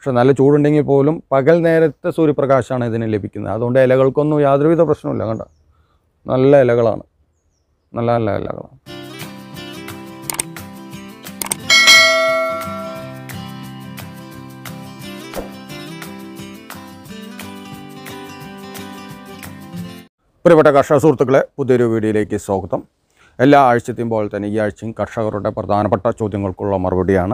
പക്ഷെ നല്ല ചൂടുണ്ടെങ്കിൽ പോലും പകൽ നേരത്തെ സൂര്യപ്രകാശമാണ് ഇതിന് ലഭിക്കുന്നത് അതുകൊണ്ട് ഇലകൾക്കൊന്നും യാതൊരുവിധ പ്രശ്നമില്ല കണ്ട നല്ല ഇലകളാണ് നല്ല നല്ല ഇലകളാണ് പ്രിയപ്പെട്ട കർഷക സുഹൃത്തുക്കളെ പുതിയൊരു വീഡിയോയിലേക്ക് സ്വാഗതം എല്ലാ ആഴ്ചത്തെയും പോലെ തന്നെ ഈ ആഴ്ചയും കർഷകരുടെ പ്രധാനപ്പെട്ട ചോദ്യങ്ങൾക്കുള്ള മറുപടിയാണ്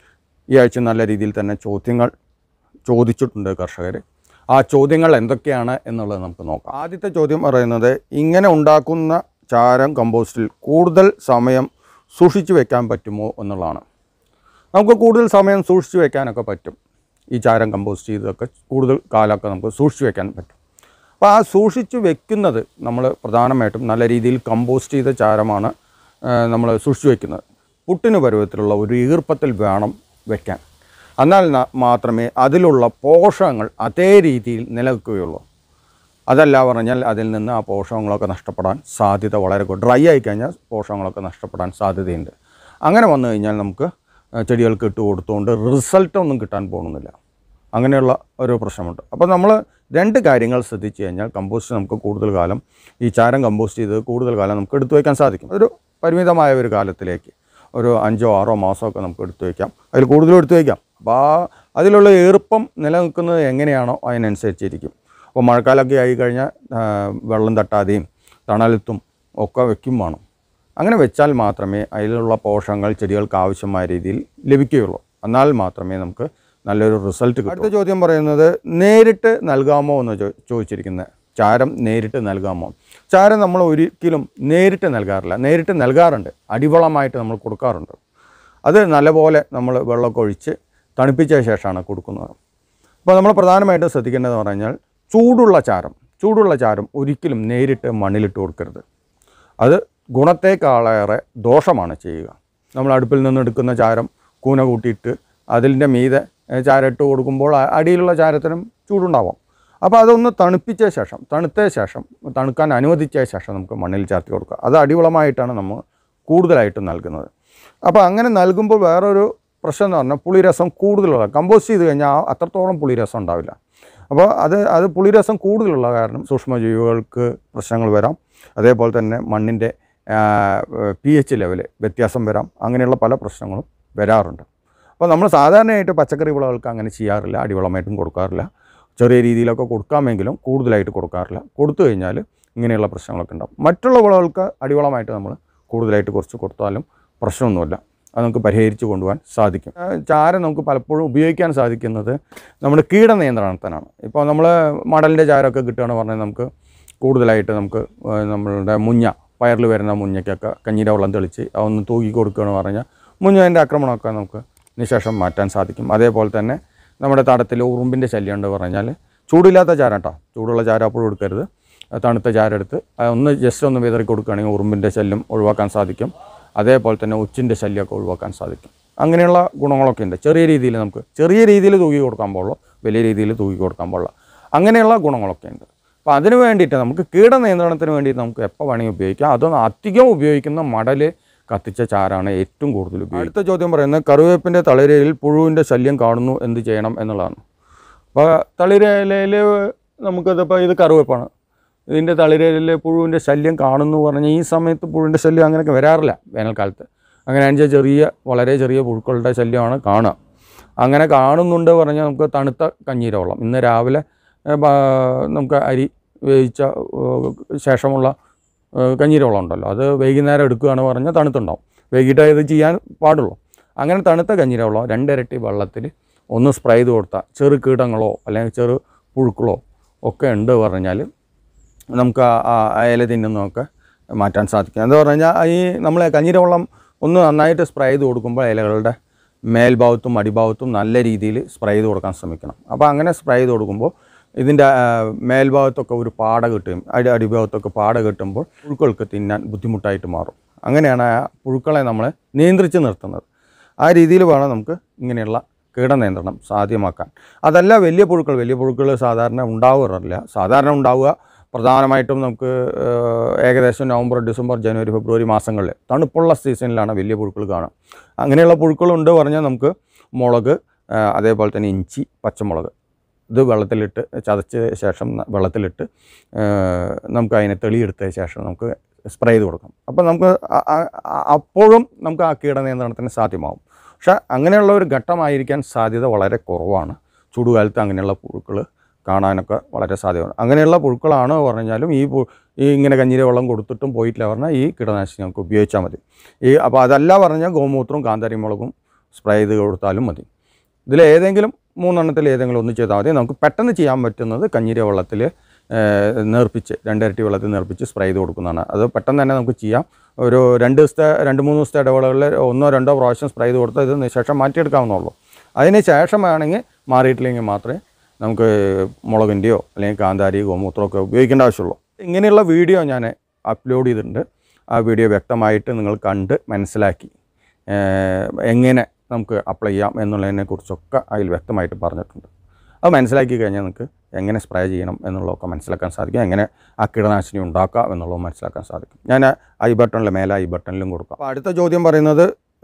ഈ ആഴ്ച നല്ല രീതിയിൽ തന്നെ ചോദ്യങ്ങൾ ചോദിച്ചിട്ടുണ്ട് കർഷകർ ആ ചോദ്യങ്ങൾ എന്തൊക്കെയാണ് എന്നുള്ളത് നമുക്ക് നോക്കാം ആദ്യത്തെ ചോദ്യം പറയുന്നത് ഇങ്ങനെ ഉണ്ടാക്കുന്ന ചാരം കമ്പോസ്റ്റിൽ കൂടുതൽ സമയം സൂക്ഷിച്ചു വെക്കാൻ പറ്റുമോ എന്നുള്ളതാണ് നമുക്ക് കൂടുതൽ സമയം സൂക്ഷിച്ചു വെക്കാനൊക്കെ പറ്റും ഈ ചാരം കമ്പോസ്റ്റ് ചെയ്തൊക്കെ കൂടുതൽ കാലമൊക്കെ നമുക്ക് സൂക്ഷിച്ചു വെക്കാൻ പറ്റും അപ്പോൾ ആ സൂക്ഷിച്ചു വെക്കുന്നത് നമ്മൾ പ്രധാനമായിട്ടും നല്ല രീതിയിൽ കമ്പോസ്റ്റ് ചെയ്ത ചാരമാണ് നമ്മൾ സൂക്ഷിച്ചു വെക്കുന്നത് പുട്ടിന് പരുവത്തിലുള്ള ഒരു ഈർപ്പത്തിൽ വേണം വെക്കാൻ എന്നാൽ ന- മാത്രമേ അതിലുള്ള പോഷകങ്ങൾ അതേ രീതിയിൽ നിലനിൽക്കുകയുള്ളൂ അതല്ല പറഞ്ഞാൽ അതിൽ നിന്ന് ആ പോഷകങ്ങളൊക്കെ നഷ്ടപ്പെടാൻ സാധ്യത വളരെ കൂടുതൽ ഡ്രൈ ആയി കഴിഞ്ഞാൽ പോഷകങ്ങളൊക്കെ നഷ്ടപ്പെടാൻ സാധ്യതയുണ്ട് അങ്ങനെ വന്നു കഴിഞ്ഞാൽ നമുക്ക് ആ, ചെടികൾക്ക് ഇട്ട് കൊടുത്തുകൊണ്ട് റിസൾട്ട് ഒന്നും കിട്ടാൻ പോകുന്നില്ല അങ്ങനെയുള്ള ഒരു പ്രശ്നമുണ്ട് അപ്പോൾ നമ്മൾ രണ്ട് കാര്യങ്ങൾ ശ്രദ്ധിച്ചു കഴിഞ്ഞാൽ കമ്പോസ്റ്റ് നമുക്ക് കൂടുതൽ കാലം ഈ ചാരം കമ്പോസ്റ്റ് ചെയ്ത് കൂടുതൽ കാലം നമുക്ക് എടുത്തു വയ്ക്കാൻ സാധിക്കും ഒരു പരിമിതമായ ഒരു കാലത്തിലേക്ക് ഒരു അഞ്ചോ ആറോ മാസമൊക്കെ നമുക്ക് എടുത്തു വയ്ക്കാം അതിൽ കൂടുതലും എടുത്തു വയ്ക്കാം അപ്പോൾ ആ അതിലുള്ള ഈർപ്പം നിലനിൽക്കുന്നത് എങ്ങനെയാണോ അതിനനുസരിച്ചിരിക്കും അപ്പോൾ മഴക്കാലമൊക്കെ ആയി കഴിഞ്ഞാൽ ആ, വെള്ളം തട്ടാതെയും തണലത്തും ഒക്കെ വെക്കും വേണം അങ്ങനെ വെച്ചാൽ മാത്രമേ അതിലുള്ള പോഷകങ്ങൾ ചെടികൾക്ക് ആവശ്യമായ രീതിയിൽ ലഭിക്കുകയുള്ളൂ എന്നാൽ മാത്രമേ നമുക്ക് നല്ലൊരു റിസൾട്ട് കിട്ടും അടുത്ത ചോദ്യം പറയുന്നത് നേരിട്ട് നൽകാമോ എന്ന് ചോ- ചോദിച്ചിരിക്കുന്നത് ചാരം നേരിട്ട് നൽകാമോ ചാരം നമ്മൾ ഒരിക്കലും നേരിട്ട് നൽകാറില്ല നേരിട്ട് നൽകാറുണ്ട് അടിവളമായിട്ട് നമ്മൾ കൊടുക്കാറുണ്ട് അത് നല്ലപോലെ നമ്മൾ വെള്ളമൊക്കെ ഒഴിച്ച് തണുപ്പിച്ച ശേഷമാണ് കൊടുക്കുന്നത് അപ്പോൾ നമ്മൾ പ്രധാനമായിട്ടും ശ്രദ്ധിക്കേണ്ടതെന്ന് പറഞ്ഞാൽ ചൂടുള്ള ചാരം ചൂടുള്ള ചാരം ഒരിക്കലും നേരിട്ട് മണ്ണിലിട്ട് കൊടുക്കരുത് അത് ഗുണത്തേക്കാളേറെ ദോഷമാണ് ചെയ്യുക നമ്മൾ അടുപ്പിൽ നിന്ന് എടുക്കുന്ന ചാരം കൂന കൂട്ടിയിട്ട് അതിൻ്റെ മീതെ ഏഹ്, ചാരം ഇട്ട് കൊടുക്കുമ്പോൾ ആ അടിയിലുള്ള ചാരത്തിനും ചൂടുണ്ടാവാം അപ്പോൾ അതൊന്ന് തണുപ്പിച്ച ശേഷം തണുത്ത ശേഷം തണുക്കാൻ അനുവദിച്ച ശേഷം നമുക്ക് മണ്ണിൽ ചേർത്തി കൊടുക്കുക അത് അടിവളമായിട്ടാണ് നമ്മൾ കൂടുതലായിട്ടും നൽകുന്നത് അപ്പോൾ അങ്ങനെ നൽകുമ്പോൾ വേറൊരു പ്രശ്നം എന്ന് പറഞ്ഞാൽ പുളിരസം കൂടുതലുള്ള കമ്പോസ്റ്റ് ചെയ്ത് കഴിഞ്ഞാൽ ആ അത്രത്തോളം പുളിരസം ഉണ്ടാവില്ല അപ്പോൾ അത് അത് പുളിരസം കൂടുതലുള്ള കാരണം സൂക്ഷ്മജീവികൾക്ക് പ്രശ്നങ്ങൾ വരാം അതേപോലെ തന്നെ മണ്ണിൻ്റെ പി എച്ച് ലെവൽ വ്യത്യാസം വരാം അങ്ങനെയുള്ള പല പ്രശ്നങ്ങളും വരാറുണ്ട് അപ്പോൾ നമ്മൾ സാധാരണയായിട്ട് പച്ചക്കറി വിളകൾക്ക് അങ്ങനെ ചെയ്യാറില്ല അടിവളമായിട്ടും കൊടുക്കാറില്ല ചെറിയ രീതിയിലൊക്കെ കൊടുക്കാമെങ്കിലും കൂടുതലായിട്ട് കൊടുക്കാറില്ല കൊടുത്തു കഴിഞ്ഞാൽ ഇങ്ങനെയുള്ള പ്രശ്നങ്ങളൊക്കെ ഉണ്ടാവും മറ്റുള്ള വിളകൾക്ക് അടിവളമായിട്ട് നമ്മൾ കൂടുതലായിട്ട് കുറച്ച് കൊടുത്താലും പ്രശ്നമൊന്നുമില്ല അത് നമുക്ക് പരിഹരിച്ച് കൊണ്ടുപോകാൻ സാധിക്കും ആ, ചാരം നമുക്ക് പലപ്പോഴും ഉപയോഗിക്കാൻ സാധിക്കുന്നത് നമ്മുടെ കീടനിയന്ത്രണത്തിനാണ് ഇപ്പോൾ നമ്മൾ മടലിൻ്റെ ചാരമൊക്കെ കിട്ടുകയാണെന്ന് പറഞ്ഞാൽ നമുക്ക് കൂടുതലായിട്ട് നമുക്ക് ആ, നമ്മളുടെ മുഞ്ഞ പയറിൽ വരുന്ന മുഞ്ഞയ്ക്കൊക്കെ കഞ്ഞീര വെള്ളം തെളിച്ച് അതൊന്ന് തൂക്കി കൊടുക്കുകയാണെന്ന് പറഞ്ഞാൽ മുഞ്ഞതിൻ്റെ ആക്രമണമൊക്കെ നമുക്ക് നിശേഷം മാറ്റാൻ സാധിക്കും അതേപോലെ തന്നെ നമ്മുടെ തടത്തിൽ ഉറുമ്പിൻ്റെ ശല്യം ഉണ്ട് പറഞ്ഞാൽ ചൂടില്ലാത്ത ചാരം കേട്ടോ ചൂടുള്ള ചാരം അപ്പോഴും എടുക്കരുത് അത് തണുത്ത ചാരം എടുത്ത് അത് ഒന്ന് ജസ്റ്റ് ഒന്ന് വിതറി കൊടുക്കുകയാണെങ്കിൽ ഉറുമ്പിൻ്റെ ശല്യം ഒഴിവാക്കാൻ സാധിക്കും അതേപോലെ തന്നെ ഉച്ചിൻ്റെ ശല്യമൊക്കെ ഒഴിവാക്കാൻ സാധിക്കും അങ്ങനെയുള്ള ഗുണങ്ങളൊക്കെ ഉണ്ട് ചെറിയ രീതിയിൽ നമുക്ക് ചെറിയ രീതിയിൽ തൂക്കി കൊടുക്കാൻ പാടുള്ളൂ വലിയ രീതിയിൽ തൂക്കി കൊടുക്കാൻ പാടില്ല അങ്ങനെയുള്ള ഗുണങ്ങളൊക്കെ ഉണ്ട് അപ്പോൾ അതിന് വേണ്ടിയിട്ട് നമുക്ക് കീടനിയന്ത്രണത്തിന് വേണ്ടിയിട്ട് നമുക്ക് എപ്പോൾ വേണമെങ്കിൽ ഉപയോഗിക്കാം അതൊന്ന് അധികം ഉപയോഗിക്കുന്ന മടൽ കത്തിച്ച ചാരാണ് ഏറ്റവും കൂടുതൽ ഉപയോഗിക്കുക അടുത്ത ചോദ്യം പറയുന്നത് കറിവേപ്പിൻ്റെ തളിരയിൽ പുഴുവിൻ്റെ ശല്യം കാണുന്നു എന്ത് ചെയ്യണം എന്നുള്ളതാണ് അപ്പോൾ തളിരയിലയിൽ നമുക്കിതിപ്പോൾ ഇത് കറിവേപ്പാണ് ഇതിൻ്റെ തളിരയിലെ പുഴുവിൻ്റെ ശല്യം കാണുന്നു പറഞ്ഞാൽ ഈ സമയത്ത് പുഴുവിൻ്റെ ശല്യം അങ്ങനെയൊക്കെ വരാറില്ല വേനൽക്കാലത്ത് അങ്ങനെ വെച്ചാൽ ചെറിയ വളരെ ചെറിയ പുഴുക്കളുടെ ശല്യമാണ് കാണുക അങ്ങനെ കാണുന്നുണ്ട് പറഞ്ഞാൽ നമുക്ക് തണുത്ത കഞ്ഞീര വെള്ളം ഇന്ന് രാവിലെ ഏ, ബ- നമുക്ക് അരി വേവിച്ച ഏ, ശേഷമുള്ള ഏ, കഞ്ഞീര വെള്ളം ഉണ്ടല്ലോ അത് വൈകുന്നേരം എടുക്കുകയാണ് പറഞ്ഞാൽ തണുത്തുണ്ടാവും വൈകിട്ടേ ഇത് ചെയ്യാൻ പാടുള്ളൂ അങ്ങനെ തണുത്ത കഞ്ഞീര വെള്ളം രണ്ടിരട്ടി വെള്ളത്തിൽ ഒന്ന് സ്പ്രേ ചെയ്ത് കൊടുത്താൽ ചെറു കീടങ്ങളോ അല്ലെങ്കിൽ ചെറു പുഴുക്കളോ ഒക്കെ ഉണ്ട് പറഞ്ഞാൽ നമുക്ക് ആ- ആ അയല തിന്നുന്നതൊക്കെ മാറ്റാൻ സാധിക്കും എന്ന് പറഞ്ഞു കഴിഞ്ഞാൽ ഈ നമ്മൾ കഞ്ഞീര വെള്ളം ഒന്ന് നന്നായിട്ട് സ്പ്രേ ചെയ്ത് കൊടുക്കുമ്പോൾ ഇലകളുടെ മേൽഭാഗത്തും അടിഭാഗത്തും നല്ല രീതിയിൽ സ്പ്രേ ചെയ്ത് കൊടുക്കാൻ ശ്രമിക്കണം അപ്പോൾ അങ്ങനെ സ്പ്രേ ചെയ്ത് കൊടുക്കുമ്പോൾ ഇതിൻ്റെ ആ, മേൽഭാഗത്തൊക്കെ ഒരു പാട കിട്ടും അടി അടിഭാഗത്തൊക്കെ പാട കിട്ടുമ്പോൾ പുഴുക്കൾക്ക് തിന്നാൻ ബുദ്ധിമുട്ടായിട്ട് മാറും അങ്ങനെയാണ് ആ പുഴുക്കളെ നമ്മൾ നിയന്ത്രിച്ച് നിർത്തുന്നത് ആ രീതിയിൽ വേണം നമുക്ക് ഇങ്ങനെയുള്ള കീടനിയന്ത്രണം സാധ്യമാക്കാൻ അതല്ല വലിയ പുഴുക്കൾ വലിയ പുഴുക്കൾ സാധാരണ ഉണ്ടാവാറില്ല സാധാരണ ഉണ്ടാവുക പ്രധാനമായിട്ടും നമുക്ക് ഏഹ്, ഏകദേശം നവംബർ ഡിസംബർ ജനുവരി ഫെബ്രുവരി മാസങ്ങളിൽ തണുപ്പുള്ള സീസണിലാണ് വലിയ പുഴുക്കൾ കാണുക അങ്ങനെയുള്ള പുഴുക്കളുണ്ട് പറഞ്ഞാൽ നമുക്ക് മുളക് ആ, അതേപോലെ തന്നെ ഇഞ്ചി പച്ചമുളക് ഇത് വെള്ളത്തിലിട്ട് ചതച്ച ശേഷം ന- വെള്ളത്തിലിട്ട് ആ, നമുക്ക് അതിനെ തെളിയെടുത്ത ശേഷം നമുക്ക് സ്പ്രേ ചെയ്ത് കൊടുക്കാം അപ്പോൾ നമുക്ക് അ- അ- അ- അപ്പോഴും നമുക്ക് ആ കീടനിയന്ത്രണത്തിന് സാധ്യമാവും പക്ഷേ അങ്ങനെയുള്ള ഒരു ഘട്ടമായിരിക്കാൻ സാധ്യത വളരെ കുറവാണ് ചൂടുകാലത്ത് അങ്ങനെയുള്ള പുഴുക്കൾ കാണാനൊക്കെ വളരെ സാധ്യതയാണ് അങ്ങനെയുള്ള പുഴുക്കളാണ് പറഞ്ഞാലും ഈ പു- ഈ ഇങ്ങനെ കഞ്ഞിര വെള്ളം കൊടുത്തിട്ടും പോയിട്ടില്ല പറഞ്ഞാൽ ഈ കീടനാശിനി നമുക്ക് ഉപയോഗിച്ചാൽ മതി ഈ അപ്പോൾ അതല്ല പറഞ്ഞാൽ ഗോമൂത്രവും കാന്താരി മുളകും സ്പ്രേ ചെയ്ത് കൊടുത്താലും മതി ഇതിൽ ഏതെങ്കിലും മൂന്നെണ്ണത്തിൽ ഏതെങ്കിലും ഒന്ന് ചെയ്താൽ മതി നമുക്ക് പെട്ടെന്ന് ചെയ്യാൻ പറ്റുന്നത് കഞ്ഞിര വെള്ളത്തിൽ നേർപ്പിച്ച് രണ്ടിരട്ടി വെള്ളത്തിൽ നേർപ്പിച്ച് സ്പ്രേ ചെയ്ത് കൊടുക്കുന്നതാണ് അത് പെട്ടെന്ന് തന്നെ നമുക്ക് ചെയ്യാം ഒരു രണ്ട് ദിവസത്തെ രണ്ട് മൂന്ന് ദിവസത്തെ ഇടവേളകളിൽ ഒന്നോ രണ്ടോ പ്രാവശ്യം സ്പ്രേ ചെയ്ത് കൊടുത്താൽ ഇതിന് ശേഷം മാറ്റിയെടുക്കാവുന്നുള്ളൂ അതിന് ശേഷം വേണമെങ്കിൽ മാറിയിട്ടില്ലെങ്കിൽ മാത്രമേ നമുക്ക് മുളകിൻ്റെയോ അല്ലെങ്കിൽ കാന്താരി ഗോമൂത്രമൊക്കെ ഉപയോഗിക്കേണ്ട ആവശ്യമുള്ളൂ ഇങ്ങനെയുള്ള വീഡിയോ ഞാൻ അപ്ലോഡ് ചെയ്തിട്ടുണ്ട് ആ വീഡിയോ വ്യക്തമായിട്ട് നിങ്ങൾ കണ്ട് മനസ്സിലാക്കി ഏഹ് എങ്ങനെ നമുക്ക് അപ്ലൈ ചെയ്യാം എന്നുള്ളതിനെ കുറിച്ചൊക്കെ അതിൽ വ്യക്തമായിട്ട് പറഞ്ഞിട്ടുണ്ട് അത് മനസ്സിലാക്കി കഴിഞ്ഞാൽ നിങ്ങൾക്ക് എങ്ങനെ സ്പ്രേ ചെയ്യണം എന്നുള്ളതൊക്കെ മനസ്സിലാക്കാൻ സാധിക്കും എങ്ങനെ ആ കീടനാശിനി ഉണ്ടാക്കാം എന്നുള്ളത് മനസ്സിലാക്കാൻ സാധിക്കും ഞാൻ ഐ ബട്ടണിൽ മേലെ ഐ ബട്ടണിലും കൊടുക്കാം അപ്പോൾ അടുത്ത ചോദ്യം പറയുന്നത്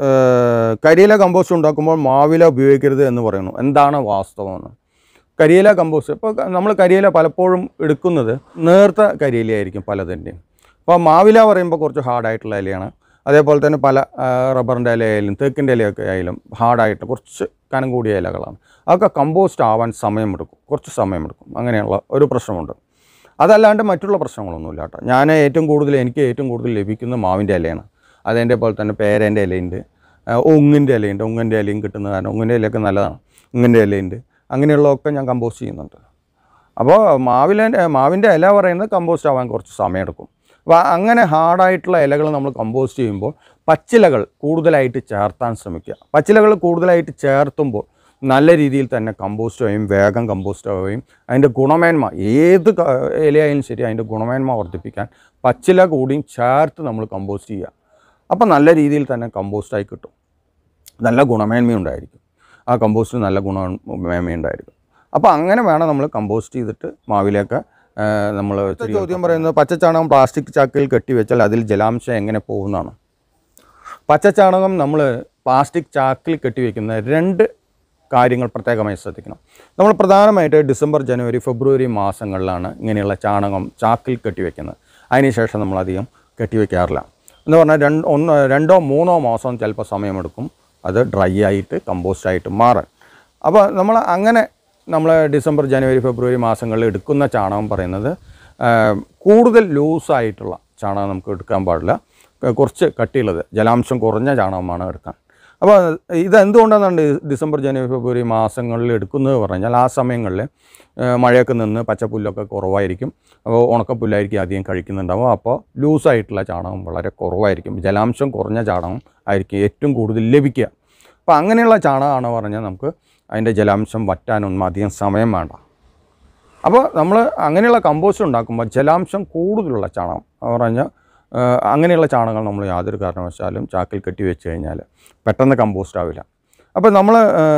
ഏഹ് കരിയില കമ്പോസ്റ്റ് ഉണ്ടാക്കുമ്പോൾ മാവില ഉപയോഗിക്കരുത് എന്ന് പറയുന്നു എന്താണ് വാസ്തവമെന്ന് കരിയില കമ്പോസ്റ്റ് ഇപ്പോൾ നമ്മൾ കരിയില പലപ്പോഴും എടുക്കുന്നത് നേർത്ത കരിയിലയായിരിക്കും പലതിൻ്റെയും അപ്പോൾ മാവില പറയുമ്പോൾ കുറച്ച് ഹാർഡായിട്ടുള്ള ഇലയാണ് അതേപോലെ തന്നെ പല റബ്ബറിൻ്റെ ഇലയായാലും തേക്കിൻ്റെ ഇലയൊക്കെ ആയാലും ഹാർഡായിട്ട് കുറച്ച് കനം കൂടിയ ഇലകളാണ് അതൊക്കെ കമ്പോസ്റ്റ് ആവാൻ സമയമെടുക്കും കുറച്ച് സമയമെടുക്കും അങ്ങനെയുള്ള ഒരു പ്രശ്നമുണ്ട് അതല്ലാണ്ട് മറ്റുള്ള പ്രശ്നങ്ങളൊന്നുമില്ല കേട്ടോ ഞാൻ ഏറ്റവും കൂടുതൽ എനിക്ക് ഏറ്റവും കൂടുതൽ ലഭിക്കുന്ന മാവിൻ്റെ ഇലയാണ് അതിൻ്റെ പോലെ തന്നെ പേരേൻ്റെ ഇലയുണ്ട് ആ, ഒങ്ങിൻ്റെ ഇലയുണ്ട് ഒങ്ങിൻ്റെ ഇലയും കിട്ടുന്ന കാരണം ഒങ്ങിൻ്റെ ഇലയൊക്കെ നല്ലതാണ് ഒങ്ങിൻ്റെ ഇലയുണ്ട് അങ്ങനെയുള്ളതൊക്കെ ഞാൻ കമ്പോസ്റ്റ് ചെയ്യുന്നുണ്ട് അപ്പോൾ മാവിലെ മാവിൻ്റെ ഇല പറയുന്നത് കമ്പോസ്റ്റ് ആവാൻ കുറച്ച് സമയമെടുക്കും അപ്പോൾ അങ്ങനെ ഹാർഡായിട്ടുള്ള ഇലകൾ നമ്മൾ കമ്പോസ്റ്റ് ചെയ്യുമ്പോൾ പച്ചിലകൾ കൂടുതലായിട്ട് ചേർത്താൻ ശ്രമിക്കുക പച്ചിലകൾ കൂടുതലായിട്ട് ചേർത്തുമ്പോൾ നല്ല രീതിയിൽ തന്നെ കമ്പോസ്റ്റ് ആവുകയും വേഗം കമ്പോസ്റ്റ് ആവുകയും അതിൻ്റെ ഗുണമേന്മ ഏത് ക- ഇലയായാലും ശരി അതിൻ്റെ ഗുണമേന്മ വർദ്ധിപ്പിക്കാൻ പച്ചില കൂടിയും ചേർത്ത് നമ്മൾ കമ്പോസ്റ്റ് ചെയ്യുക അപ്പോൾ നല്ല രീതിയിൽ തന്നെ കമ്പോസ്റ്റായി കിട്ടും നല്ല ഗുണമേന്മയുണ്ടായിരിക്കും ആ കമ്പോസ്റ്റ് നല്ല ഗുണമേന്മയുണ്ടായിരിക്കും അപ്പോൾ അങ്ങനെ വേണം നമ്മൾ കമ്പോസ്റ്റ് ചെയ്തിട്ട് മാവിലേക്ക് നമ്മൾ ചോദ്യം പറയുന്നത് പച്ചച്ചാണകം പ്ലാസ്റ്റിക് ചാക്കിൽ കെട്ടിവെച്ചാൽ അതിൽ ജലാംശം എങ്ങനെ പോകുന്നതാണ് പച്ചച്ചാണകം നമ്മൾ പ്ലാസ്റ്റിക് ചാക്കിൽ കെട്ടിവെക്കുന്ന രണ്ട് കാര്യങ്ങൾ പ്രത്യേകമായി ശ്രദ്ധിക്കണം നമ്മൾ പ്രധാനമായിട്ട് ഡിസംബർ ജനുവരി ഫെബ്രുവരി മാസങ്ങളിലാണ് ഇങ്ങനെയുള്ള ചാണകം ചാക്കിൽ കെട്ടിവെക്കുന്നത് അതിനുശേഷം നമ്മളധികം കെട്ടിവെക്കാറില്ല എന്ന് പറഞ്ഞാൽ രണ്ട് ഒന്ന് രണ്ടോ മൂന്നോ മാസം ചിലപ്പോൾ സമയമെടുക്കും അത് ഡ്രൈ ആയിട്ട് കമ്പോസ്റ്റ് ആയിട്ട് മാറാൻ അപ്പോൾ നമ്മൾ അങ്ങനെ നമ്മൾ ഡിസംബർ ജനുവരി ഫെബ്രുവരി മാസങ്ങളിൽ എടുക്കുന്ന ചാണകം പറയുന്നത് ആ, കൂടുതൽ ലൂസായിട്ടുള്ള ചാണകം നമുക്ക് എടുക്കാൻ പാടില്ല ക- കുറച്ച് കട്ടിയുള്ളത് ജലാംശം കുറഞ്ഞ ചാണകമാണ് എടുക്കാൻ അപ്പോൾ ഇത് എന്തുകൊണ്ടാണ് ഡിസംബർ ജനുവരി ഫെബ്രുവരി മാസങ്ങളിൽ എടുക്കുന്നത് പറഞ്ഞാൽ ആ സമയങ്ങളിൽ ആ, മഴയൊക്കെ നിന്ന് പച്ചപ്പുല്ലൊക്കെ കുറവായിരിക്കും അപ്പോൾ ഉണക്കപ്പുല്ലായിരിക്കും അധികം കഴിക്കുന്നുണ്ടാവും അപ്പോൾ ലൂസായിട്ടുള്ള ചാണകം വളരെ കുറവായിരിക്കും ജലാംശം കുറഞ്ഞ ചാണകം ആയിരിക്കും ഏറ്റവും കൂടുതൽ ലഭിക്കുക അപ്പോൾ അങ്ങനെയുള്ള ചാണകമാണ് പറഞ്ഞാൽ നമുക്ക് അതിൻ്റെ ജലാംശം വറ്റാനൊന്നും അധികം സമയം വേണ്ട അപ്പോൾ നമ്മൾ അങ്ങനെയുള്ള കമ്പോസ്റ്റ് ഉണ്ടാക്കുമ്പോൾ ജലാംശം കൂടുതലുള്ള ചാണകം എന്ന് പറഞ്ഞാൽ ആ, അങ്ങനെയുള്ള ചാണകങ്ങൾ നമ്മൾ യാതൊരു കാരണവശാലും ചാക്കിൽ കെട്ടി വെച്ച് കഴിഞ്ഞാൽ പെട്ടെന്ന് കമ്പോസ്റ്റ് ആവില്ല അപ്പോൾ നമ്മൾ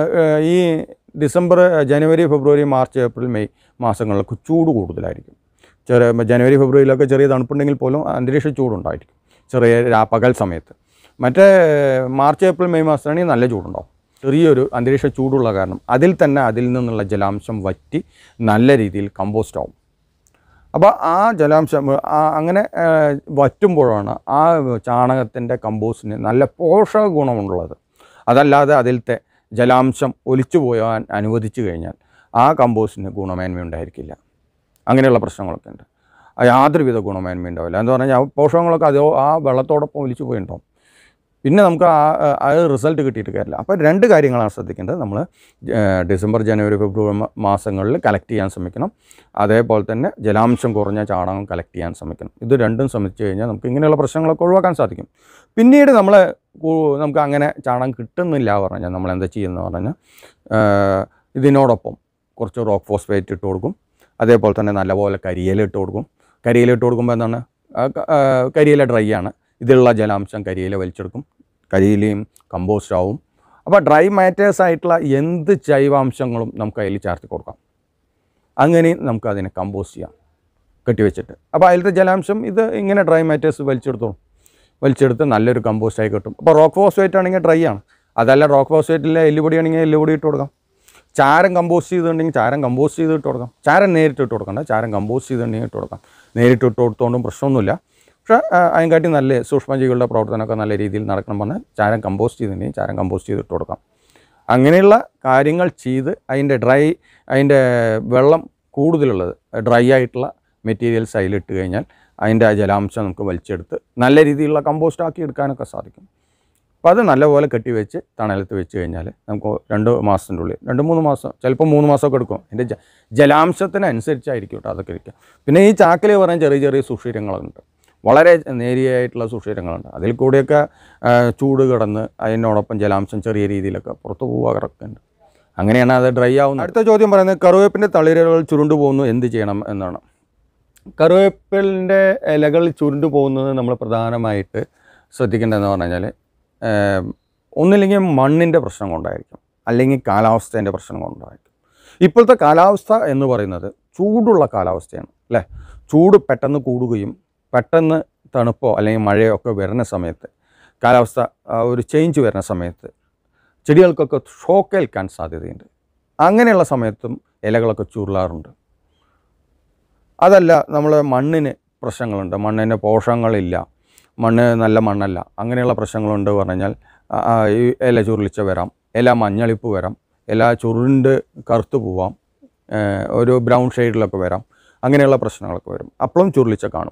ഈ ഡിസംബർ ജനുവരി ഫെബ്രുവരി മാർച്ച് ഏപ്രിൽ മെയ് മാസങ്ങളിലൊക്കെ ചൂട് കൂടുതലായിരിക്കും ചെറിയ ജനുവരി ഫെബ്രുവരിയിലൊക്കെ ചെറിയ തണുപ്പുണ്ടെങ്കിൽ പോലും അന്തരീക്ഷ ചൂടുണ്ടായിരിക്കും ചെറിയ രാ- പകൽ സമയത്ത് മറ്റേ മാർച്ച് ഏപ്രിൽ മെയ് മാസമാണെങ്കിൽ നല്ല ചൂടുണ്ടാവും ചെറിയൊരു അന്തരീക്ഷ ചൂടുള്ള കാരണം അതിൽ തന്നെ അതിൽ നിന്നുള്ള ജലാംശം വറ്റി നല്ല രീതിയിൽ കമ്പോസ്റ്റ് ആവും അപ്പോൾ ആ ജലാംശം ആ അങ്ങനെ ആ, വറ്റുമ്പോഴാണ് ആ ചാണകത്തിൻ്റെ കമ്പോസ്റ്റിന് നല്ല പോഷക ഗുണമുള്ളത് അതല്ലാതെ അതിലത്തെ ജലാംശം ഒലിച്ചു പോകാൻ അനുവദിച്ചു കഴിഞ്ഞാൽ ആ കമ്പോസ്റ്റിന് ഗുണമേന്മ ഉണ്ടായിരിക്കില്ല അങ്ങനെയുള്ള പ്രശ്നങ്ങളൊക്കെ ഉണ്ട് ആ യാതൊരുവിധ ഗുണമേന്മ ഉണ്ടാവില്ല എന്ന് പറഞ്ഞാൽ ആ പോഷകങ്ങളൊക്കെ അത് ആ വെള്ളത്തോടൊപ്പം ഒലിച്ചു പോയിട്ടുണ്ടാവും പിന്നെ നമുക്ക് ആ ആ റിസൾട്ട് കിട്ടിയിട്ട് കാര്യമില്ല അപ്പോൾ രണ്ട് കാര്യങ്ങളാണ് ശ്രദ്ധിക്കേണ്ടത് നമ്മൾ ഡിസംബർ ജനുവരി ഫെബ്രുവരി മ- മാസങ്ങളിൽ കളക്ട് ചെയ്യാൻ ശ്രമിക്കണം അതേപോലെ തന്നെ ജലാംശം കുറഞ്ഞ ചാണകം കളക്ട് ചെയ്യാൻ ശ്രമിക്കണം ഇത് രണ്ടും ശ്രമിച്ചു കഴിഞ്ഞാൽ നമുക്ക് ഇങ്ങനെയുള്ള പ്രശ്നങ്ങളൊക്കെ ഒഴിവാക്കാൻ സാധിക്കും പിന്നീട് നമ്മൾ നമുക്ക് അങ്ങനെ ചാണകം കിട്ടുന്നില്ല പറഞ്ഞാൽ നമ്മൾ എന്താ ചെയ്യുന്നത് പറഞ്ഞാൽ ആ, ഇതിനോടൊപ്പം കുറച്ച് റോക്ക് ഫോസ്ഫേറ്റ് ഇട്ട് കൊടുക്കും അതേപോലെ തന്നെ നല്ലപോലെ കരിയില ഇട്ട് കൊടുക്കും കരിയില ഇട്ട് കൊടുക്കുമ്പോൾ എന്താണ് ആ, ക- ആ, കരിയില ഡ്രൈ ആണ് ഇതിലുള്ള ജലാംശം കരിയില വലിച്ചെടുക്കും കരിയിലയും കമ്പോസ്റ്റ് ആവും അപ്പോൾ ഡ്രൈ മാറ്റേഴ്സ് ആയിട്ടുള്ള എന്ത് ജൈവാംശങ്ങളും നമുക്ക് അതിൽ ചേർത്ത് കൊടുക്കാം അങ്ങനെ നമുക്ക് അതിനെ കമ്പോസ്റ്റ് ചെയ്യാം കെട്ടിവെച്ചിട്ട് അപ്പോൾ അതിലത്തെ ജലാംശം ഇത് ഇങ്ങനെ ഡ്രൈ മാറ്റേഴ്സ് വലിച്ചെടുത്തോളും വലിച്ചെടുത്ത് നല്ലൊരു കമ്പോസ്റ്റായി കിട്ടും അപ്പോൾ റോക്ക് ഫോസ്ഫേറ്റ് ആണെങ്കിൽ ഡ്രൈ ആണ് അതല്ല റോക്ക് ഫോസ്ഫേറ്റിലെ എല്ലുപൊടി ആണെങ്കിൽ എല്ലുപൊടി ഇട്ട് കൊടുക്കാം ചാരം കമ്പോസ്റ്റ് ചെയ്തിട്ടുണ്ടെങ്കിൽ ചാരം കമ്പോസ്റ്റ് ചെയ്ത് ഇട്ട് കൊടുക്കാം ചാരം നേരിട്ട് ഇട്ട് കൊടുക്കണ്ട ചാരം കമ്പോസ്റ്റ് ചെയ്തിട്ടുണ്ടെങ്കിൽ ഇട്ട് കൊടുക്കാം നേരിട്ട് ഇട്ട് കൊടുത്തോണ്ടും പ്രശ്നമൊന്നുമില്ല പക്ഷേ അതിനെക്കാട്ടി നല്ല സൂക്ഷ്മജീവികളുടെ പ്രവർത്തനമൊക്കെ നല്ല രീതിയിൽ നടക്കണം പറഞ്ഞാൽ ചാരം കമ്പോസ്റ്റ് ചെയ്തിട്ടുണ്ടെങ്കിൽ ചാരം കമ്പോസ്റ്റ് ചെയ്ത് ഇട്ട് കൊടുക്കാം അങ്ങനെയുള്ള കാര്യങ്ങൾ ചെയ്ത് അതിൻ്റെ ഡ്രൈ അതിൻ്റെ വെള്ളം കൂടുതലുള്ളത് ഡ്രൈ ആയിട്ടുള്ള മെറ്റീരിയൽസ് അതിലിട്ട് കഴിഞ്ഞാൽ അതിൻ്റെ ആ ജലാംശം നമുക്ക് വലിച്ചെടുത്ത് നല്ല രീതിയിലുള്ള കമ്പോസ്റ്റ് ആക്കി എടുക്കാനൊക്കെ സാധിക്കും അപ്പോൾ അത് നല്ലപോലെ കെട്ടി വെച്ച് തണലത്ത് വെച്ച് കഴിഞ്ഞാൽ നമുക്ക് രണ്ട് മാസത്തിൻ്റെ ഉള്ളിൽ രണ്ട് മൂന്ന് മാസം ചിലപ്പോൾ മൂന്ന് മാസമൊക്കെ എടുക്കും എൻ്റെ ജ ജലാംശത്തിനനുസരിച്ചായിരിക്കും കേട്ടോ അതൊക്കെ ഇരിക്കുക പിന്നെ ഈ ചാക്കിൽ പറഞ്ഞ ചെറിയ ചെറിയ സുഷിരങ്ങളുണ്ട് വളരെ നേരിയായിട്ടുള്ള സുഷിരങ്ങളുണ്ട് അതിൽ കൂടിയൊക്കെ ആ, ചൂട് കിടന്ന് അതിനോടൊപ്പം ജലാംശം ചെറിയ രീതിയിലൊക്കെ പുറത്ത് പോകാറൊക്കെ ഉണ്ട് അങ്ങനെയാണ് അത് ഡ്രൈ ആവുന്നത് അടുത്ത ചോദ്യം പറയുന്നത് കറുവേപ്പിൻ്റെ തളിരുകൾ ചുരുണ്ടു പോകുന്നു എന്ത് ചെയ്യണം എന്നാണ് കറുവേപ്പിലിൻ്റെ ഇലകൾ ചുരുണ്ടു പോകുന്നത് നമ്മൾ പ്രധാനമായിട്ട് ശ്രദ്ധിക്കേണ്ടതെന്ന് പറഞ്ഞു കഴിഞ്ഞാൽ ഒന്നില്ലെങ്കിൽ മണ്ണിൻ്റെ പ്രശ്നം കൊണ്ടായിരിക്കും അല്ലെങ്കിൽ കാലാവസ്ഥേൻ്റെ പ്രശ്നം കൊണ്ടായിരിക്കും ഇപ്പോഴത്തെ കാലാവസ്ഥ എന്ന് പറയുന്നത് ചൂടുള്ള കാലാവസ്ഥയാണ് അല്ലേ ചൂട് പെട്ടെന്ന് കൂടുകയും പെട്ടെന്ന് തണുപ്പോ അല്ലെങ്കിൽ മഴയോ ഒക്കെ വരുന്ന സമയത്ത് കാലാവസ്ഥ ആ, ഒരു ചേഞ്ച് വരുന്ന സമയത്ത് ചെടികൾക്കൊക്കെ ഷോക്കേൽക്കാൻ സാധ്യതയുണ്ട് അങ്ങനെയുള്ള സമയത്തും ഇലകളൊക്കെ ചുരുളാറുണ്ട് അതല്ല നമ്മൾ മണ്ണിന് പ്രശ്നങ്ങളുണ്ട് മണ്ണിന് പോഷകങ്ങളില്ല മണ്ണ് നല്ല മണ്ണല്ല അങ്ങനെയുള്ള പ്രശ്നങ്ങളുണ്ട് പറഞ്ഞു കഴിഞ്ഞാൽ ആ, ആ, ഈ ഇല ചുരുളിച്ച വരാം ഇല മഞ്ഞളിപ്പ് വരാം ഇല ചുരുണ്ട് കറുത്ത് പോവാം ഏഹ്, ഒരു ബ്രൗൺ ഷെയ്ഡിലൊക്കെ വരാം അങ്ങനെയുള്ള പ്രശ്നങ്ങളൊക്കെ വരും അപ്പോഴും ചുരുളിച്ച കാണും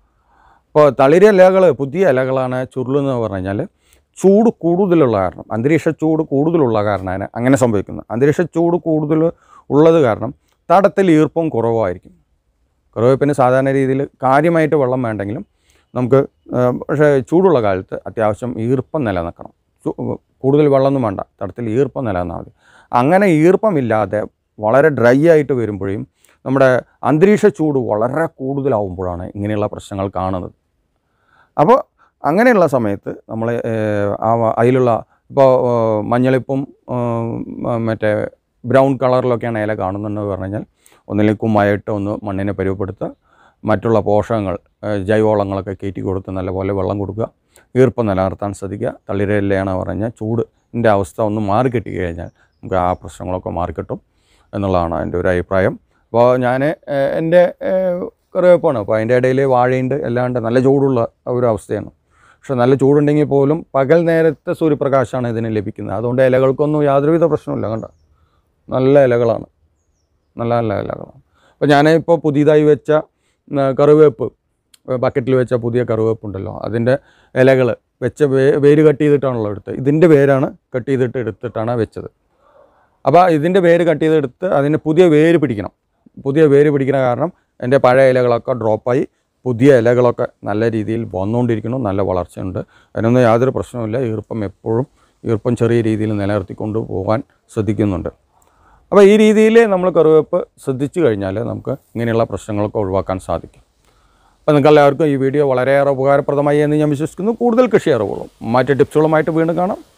ഇപ്പോൾ തളിര ഇലകൾ പുതിയ ഇലകളാണ് ചുരുളെന്ന് പറഞ്ഞു കഴിഞ്ഞാൽ ചൂട് കൂടുതലുള്ള കാരണം അന്തരീക്ഷ ചൂട് കൂടുതലുള്ള കാരണമാണ് അങ്ങനെ സംഭവിക്കുന്നത് അന്തരീക്ഷ ചൂട് കൂടുതൽ ഉള്ളത് കാരണം തടത്തിൽ ഈർപ്പം കുറവായിരിക്കും കറിവേപ്പിന് സാധാരണ രീതിയിൽ കാര്യമായിട്ട് വെള്ളം വേണ്ടെങ്കിലും നമുക്ക് ആ, പക്ഷേ ചൂടുള്ള കാലത്ത് അത്യാവശ്യം ഈർപ്പം നിലനിൽക്കണം ചു- കൂടുതൽ വെള്ളമൊന്നും വേണ്ട തടത്തിൽ ഈർപ്പം നിലനിന്നാൽ മതി അങ്ങനെ ഈർപ്പമില്ലാതെ വളരെ ഡ്രൈ ആയിട്ട് വരുമ്പോഴും നമ്മുടെ അന്തരീക്ഷ ചൂട് വളരെ കൂടുതലാവുമ്പോഴാണ് ഇങ്ങനെയുള്ള പ്രശ്നങ്ങൾ കാണുന്നത് അപ്പോൾ അങ്ങനെയുള്ള സമയത്ത് നമ്മൾ ആ അതിലുള്ള ഇപ്പോൾ മഞ്ഞളിപ്പും ഉം, മറ്റേ ബ്രൗൺ കളറിലൊക്കെയാണ് ഇല കാണുന്നുണ്ടെന്ന് പറഞ്ഞു കഴിഞ്ഞാൽ ഒന്നില്ലെങ്കിൽ കുമ്മായിട്ട് ഒന്ന് മണ്ണിനെ പരുവപ്പെടുത്തുക മറ്റുള്ള പോഷകങ്ങൾ ഏഹ്, ജൈവവളങ്ങളൊക്കെ കയറ്റി കൊടുത്ത് നല്ലപോലെ വെള്ളം കൊടുക്കുക ഈർപ്പം നിലനിർത്താൻ ശ്രദ്ധിക്കുക തളിരയിലാണ് പറഞ്ഞാൽ ചൂടിൻ്റെ അവസ്ഥ ഒന്ന് മാറിക്കിട്ടി കഴിഞ്ഞാൽ നമുക്ക് ആ പ്രശ്നങ്ങളൊക്കെ മാറിക്കിട്ടും എന്നുള്ളതാണ് എൻ്റെ ഒരു അഭിപ്രായം അപ്പോൾ ഞാൻ എൻ്റെ കറിവേപ്പാണ് അപ്പോൾ അതിൻ്റെ ഇടയിൽ വാഴയുണ്ട് എല്ലാണ്ട് നല്ല ചൂടുള്ള ഒരു അവസ്ഥയാണ് പക്ഷെ നല്ല ചൂടുണ്ടെങ്കിൽ പോലും പകൽ നേരത്തെ സൂര്യപ്രകാശമാണ് ഇതിന് ലഭിക്കുന്നത് അതുകൊണ്ട് ഇലകൾക്കൊന്നും യാതൊരുവിധ പ്രശ്നമില്ല കണ്ട നല്ല ഇലകളാണ് നല്ല നല്ല ഇലകളാണ് അപ്പോൾ ഞാൻ ഇപ്പോൾ പുതിയതായി വെച്ച ഉം, കറിവേപ്പ് ബക്കറ്റിൽ വെച്ച പുതിയ കറിവേപ്പ് ഉണ്ടല്ലോ അതിൻ്റെ ഇലകൾ വെച്ച വേ വേര് കട്ട് ചെയ്തിട്ടാണല്ലോ എടുത്തത് ഇതിൻ്റെ വേരാണ് കട്ട് ചെയ്തിട്ട് എടുത്തിട്ടാണ് വെച്ചത് അപ്പോൾ ഇതിൻ്റെ വേര് കട്ട് ചെയ്തെടുത്ത് അതിന് പുതിയ വേര് പിടിക്കണം പുതിയ വേര് പിടിക്കുന്ന കാരണം എൻ്റെ പഴയ ഇലകളൊക്കെ ഡ്രോപ്പായി പുതിയ ഇലകളൊക്കെ നല്ല രീതിയിൽ വന്നുകൊണ്ടിരിക്കുന്നു നല്ല വളർച്ചയുണ്ട് അതിനൊന്നും യാതൊരു പ്രശ്നവുമില്ല ഈർപ്പം എപ്പോഴും ഈർപ്പം ചെറിയ രീതിയിൽ നിലനിർത്തിക്കൊണ്ട് പോകാൻ ശ്രദ്ധിക്കുന്നുണ്ട് അപ്പോൾ ഈ രീതിയിൽ നമ്മൾ കറിവേപ്പ് ശ്രദ്ധിച്ചു കഴിഞ്ഞാൽ നമുക്ക് ഇങ്ങനെയുള്ള പ്രശ്നങ്ങളൊക്കെ ഒഴിവാക്കാൻ സാധിക്കും അപ്പോൾ നിങ്ങൾക്ക് എല്ലാവർക്കും ഈ വീഡിയോ വളരെയേറെ ഉപകാരപ്രദമായി എന്ന് ഞാൻ വിശ്വസിക്കുന്നു കൂടുതൽ കൃഷി അറിവുകളും മറ്റ് ടിപ്സുകളുമായിട്ട് വീണ്ടും കാണാം